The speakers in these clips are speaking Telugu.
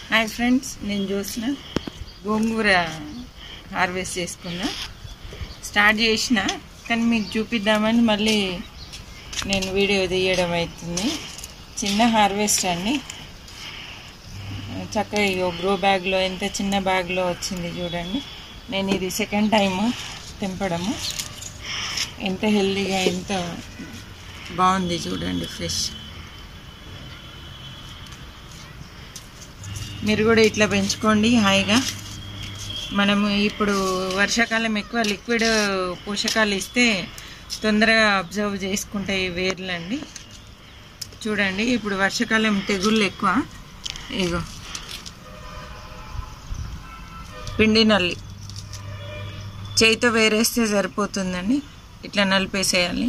హాయ్ ఫ్రెండ్స్ నేను చూసిన గోంగూర హార్వెస్ట్ చేసుకున్నా స్టార్ట్ చేసిన కానీ మీకు చూపిద్దామని మళ్ళీ నేను వీడియో తీయడం అవుతుంది చిన్న హార్వెస్ట్ అండి చక్కగా ఇగో గ్రో బ్యాగ్లో ఎంత చిన్న బ్యాగ్లో వచ్చింది చూడండి నేను ఇది సెకండ్ టైం తెంపడము ఎంత హెల్దీగా ఎంత బాగుంది చూడండి ఫ్రెష్ మీరు కూడా ఇట్లా పెంచుకోండి హాయిగా మనము ఇప్పుడు వర్షాకాలం ఎక్కువ లిక్విడ్ పోషకాలు ఇస్తే తొందరగా అబ్జర్వ్ చేసుకుంటాయి వేర్లండి చూడండి ఇప్పుడు వర్షాకాలం తెగుళ్ళు ఎక్కువ ఇగో పిండి నల్లి చేయితో వేరేస్తే సరిపోతుందండి ఇట్లా నలిపేసేయాలి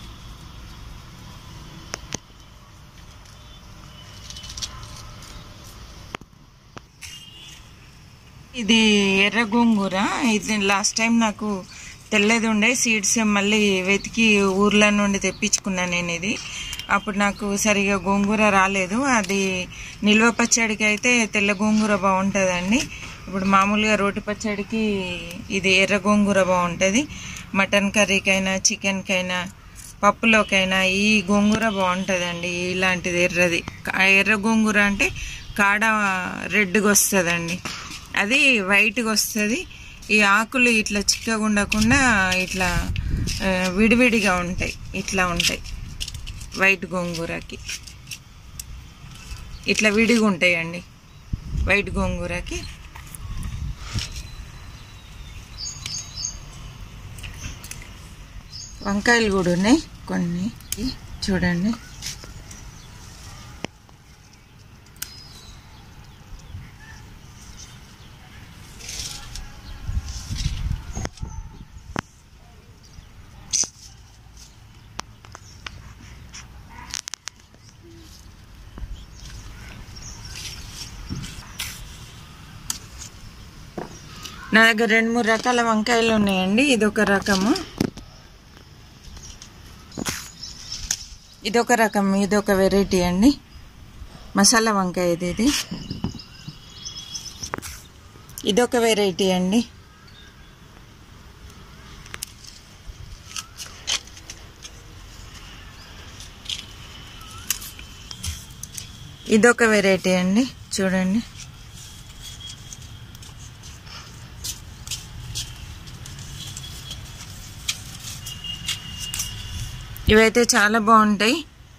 ఇది ఎర్ర గోంగూర ఇది లాస్ట్ టైం నాకు తెల్లది ఉండే సీడ్స్ మళ్ళీ వెతికి ఊర్ల నుండి తెప్పించుకున్నాను నేను ఇది అప్పుడు నాకు సరిగా గోంగూర రాలేదు అది నిల్వ పచ్చడికి అయితే తెల్ల గోంగూర బాగుంటుందండి ఇప్పుడు మామూలుగా రోటి పచ్చడికి ఇది ఎర్ర గోంగూర బాగుంటుంది మటన్ కర్రీకైనా చికెన్కైనా పప్పులోకైనా ఈ గోంగూర బాగుంటుందండి ఇలాంటిది ఎర్రది ఎర్ర గోంగూర అంటే కాడ రెడ్గా వస్తుందండి అది వైట్గా వస్తుంది ఈ ఆకులు ఇట్లా చిక్కగా ఉండకుండా ఇట్లా విడివిడిగా ఉంటాయి ఇట్లా ఉంటాయి వైట్ గోంగూరకి ఇట్లా విడిగా ఉంటాయండి వైట్ గోంగూరకి వంకాయలు కూడా ఉన్నాయి కొన్ని చూడండి నా దగ్గర రెండు మూడు రకాల వంకాయలు ఉన్నాయండి ఇదొక రకము ఇదొక రకం ఇదొక వెరైటీ అండి మసాలా వంకాయ ఇది ఇది ఇదొక వెరైటీ అండి ఇదొక వెరైటీ అండి చూడండి ఇవైతే చాలా బాగుంటాయి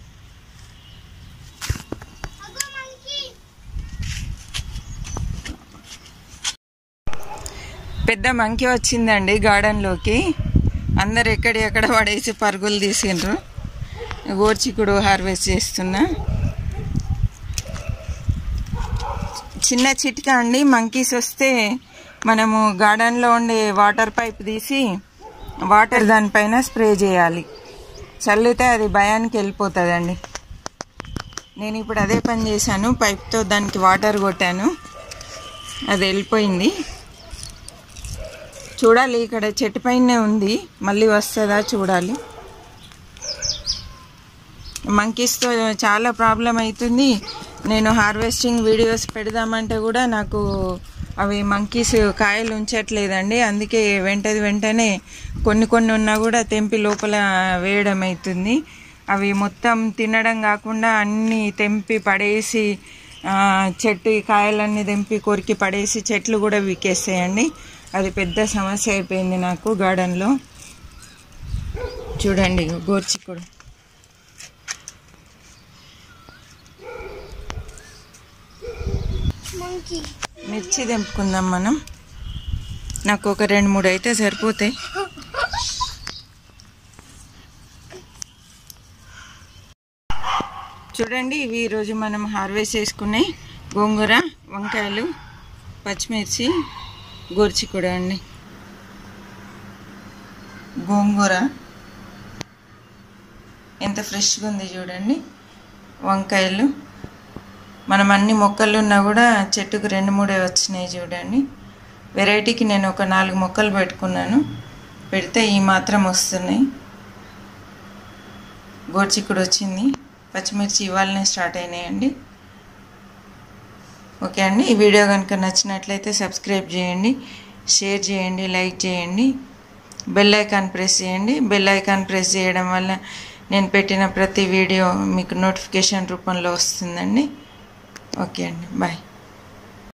పెద్ద మంకీ వచ్చిందండి గార్డెన్లోకి అందరు ఎక్కడి ఎక్కడ పడేసి పరుగులు తీసిండ్రు గోర్చికుడు హార్వెస్ట్ చేస్తున్నా చిన్న చిట్కా అండి మంకీస్ వస్తే మనము గార్డెన్లో ఉండే వాటర్ పైప్ తీసి వాటర్ దానిపైన స్ప్రే చేయాలి చల్లితే అది భయానికి వెళ్ళిపోతుందండి నేను ఇప్పుడు అదే పని చేశాను పైప్తో దానికి వాటర్ కొట్టాను అది వెళ్ళిపోయింది చూడాలి ఇక్కడ చెట్టు పైనే ఉంది మళ్ళీ వస్తుందా చూడాలి మంకీస్తో చాలా ప్రాబ్లం అవుతుంది నేను హార్వెస్టింగ్ వీడియోస్ పెడదామంటే కూడా నాకు అవి మంకీస్ కాయలు ఉంచట్లేదండి అందుకే వెంటది వెంటనే కొన్ని కొన్ని ఉన్నా కూడా తెంపి లోపల వేయడం అవుతుంది అవి మొత్తం తినడం కాకుండా అన్నీ తెంపి పడేసి చెట్టు కాయలన్నీ తెంపి కొరికి పడేసి చెట్లు కూడా వీకేస్తాయండి అది పెద్ద సమస్య అయిపోయింది నాకు గార్డెన్లో చూడండి గోర్చికుడు మిర్చి తెంపుకుందాం మనం నాకు ఒక రెండు మూడు అయితే సరిపోతాయి చూడండి ఇవి ఈరోజు మనం హార్వెస్ట్ చేసుకునే గోంగూర వంకాయలు పచ్చిమిర్చి గోర్చికుడ అండి గోంగూర ఎంత ఫ్రెష్గా ఉంది చూడండి వంకాయలు మనం అన్ని మొక్కలు ఉన్నా కూడా చెట్టుకు రెండు మూడే వచ్చినాయి చూడండి వెరైటీకి నేను ఒక నాలుగు మొక్కలు పెట్టుకున్నాను పెడితే ఈ మాత్రం వస్తున్నాయి గోర్చిక్కుడు వచ్చింది పచ్చిమిర్చి ఇవాళనే స్టార్ట్ అయినాయండి ఓకే అండి ఈ వీడియో కనుక నచ్చినట్లయితే సబ్స్క్రైబ్ చేయండి షేర్ చేయండి లైక్ చేయండి బెల్ ఐకాన్ ప్రెస్ చేయండి బెల్ ఐకాన్ ప్రెస్ చేయడం వల్ల నేను పెట్టిన ప్రతి వీడియో మీకు నోటిఫికేషన్ రూపంలో వస్తుందండి ఓకే అండి బాయ్